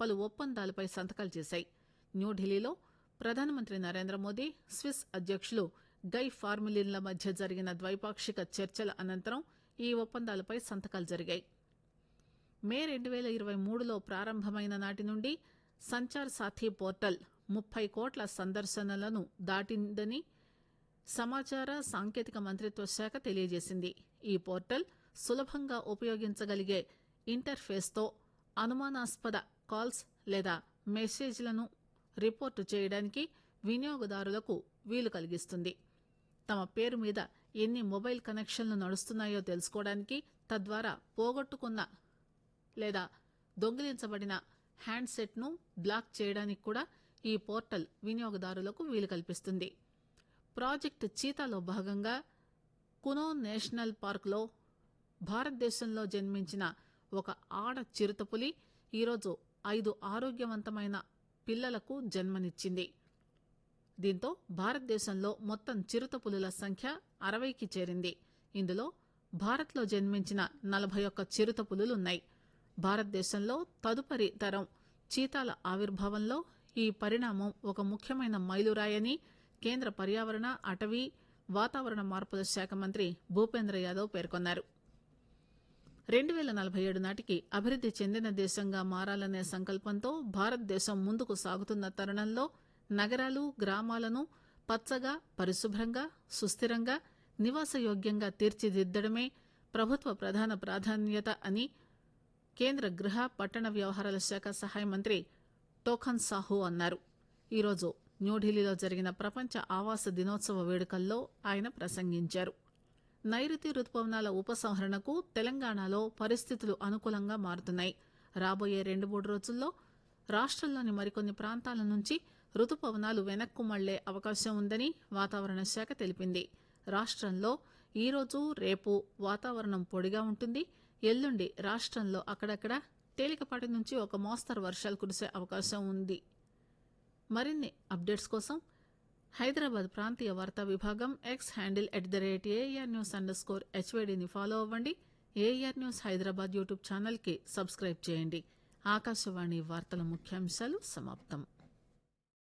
పలు ఒప్పందాలపై సంతకాలు చేశాయి న్యూఢిల్లీలో ప్రధానమంత్రి నరేంద్ర మోదీ స్విస్ అధ్యకులు గై ఫార్మిలిన్ల మధ్య జరిగిన ద్వైపాక్షిక చర్చల అనంతరం ఈ ఒప్పందాలపై సంతకాలు జరిగాయి మే రెండు పేల ఇరవై మూడులో ప్రారంభమైన నాటి నుండి సంచార్ సాథీ పోర్టల్ ముప్పై కోట్ల సందర్శనలను దాటిందని సమాచార సాంకేతిక మంత్రిత్వ శాఖ తెలియజేసింది ఈ పోర్టల్ సులభంగా ఉపయోగించగలిగే ఇంటర్ఫేస్తో అనుమానాస్పద కాల్స్ లేదా మెసేజ్లను రిపోర్టు చేయడానికి వినియోగదారులకు వీలు కలిగిస్తుంది తమ పేరు మీద ఎన్ని మొబైల్ కనెక్షన్లు నడుస్తున్నాయో తెలుసుకోవడానికి తద్వారా పోగొట్టుకున్న లేదా దొంగిలించబడిన హ్యాండ్సెట్ను బ్లాక్ చేయడానికి కూడా ఈ పోర్టల్ వినియోగదారులకు వీలు కల్పిస్తుంది ప్రాజెక్టు చీతాలో భాగంగా కునో నేషనల్ పార్క్లో భారతదేశంలో జన్మించిన ఒక ఆడ చిరుతపులి ఈరోజు ఐదు ఆరోగ్యవంతమైన పిల్లలకు జన్మనిచ్చింది దీంతో భారతదేశంలో మొత్తం చిరుతపులుల సంఖ్య అరవైకి చేరింది ఇందులో భారత్లో జన్మించిన నలభై ఒక్క చిరుతపులులున్నాయి భారతదేశంలో తదుపరి తరం చీతాల ఆవిర్భావంలో ఈ పరిణామం ఒక ముఖ్యమైన మైలురాయని కేంద్ర పర్యావరణ అటవీ వాతావరణ మార్పుల శాఖ మంత్రి భూపేంద్ర యాదవ్ పేర్కొన్నారు రెండు పేల నలభై ఏడు నాటికి అభివృద్ది చెందిన దేశంగా మారాలనే సంకల్పంతో భారతదేశం ముందుకు సాగుతున్న తరుణంలో నగరాలు గ్రామాలను పచ్చగా పరిశుభ్రంగా సుస్థిరంగా నివాసయోగ్యంగా తీర్చిదిద్దడమే ప్రభుత్వ ప్రధాన ప్రాధాన్యత అని కేంద్ర గృహ పట్టణ వ్యవహారాల శాఖ సహాయ మంత్రి టోఖన్ సాహు అన్నారు ఈరోజు న్యూఢిల్లీలో జరిగిన ప్రపంచ ఆవాస దినోత్సవ వేడుకల్లో ఆయన ప్రసంగించారు నైరుతి రుతుపవనాల ఉపసంహరణకు తెలంగాణలో పరిస్థితులు అనుకూలంగా మారుతున్నాయి రాబోయే రెండు మూడు రోజుల్లో రాష్టంలోని మరికొన్ని ప్రాంతాల నుంచి రుతుపవనాలు వెనక్కు మళ్లే అవకాశం ఉందని వాతావరణ శాఖ తెలిపింది రాష్టంలో ఈరోజు రేపు వాతావరణం పొడిగా ఉంటుంది ఎల్లుండి రాష్టంలో అక్కడక్కడ తేలికపాటి నుంచి ఒక మోస్తరు వర్షాలు కురిసే అవకాశం ఉంది మరిన్ని అప్డేట్స్ కోసం హైదరాబాద్ ప్రాంతీయ వార్తా విభాగం X handle at the rate AR news underscore స్కోర్ హెచ్వేడిని ఫాలో అవ్వండి AR news Hyderabad YouTube channel కి సబ్స్క్రైబ్ చేయండి ఆకాశవాణి వార్తల ముఖ్యాంశాలు సమాప్తం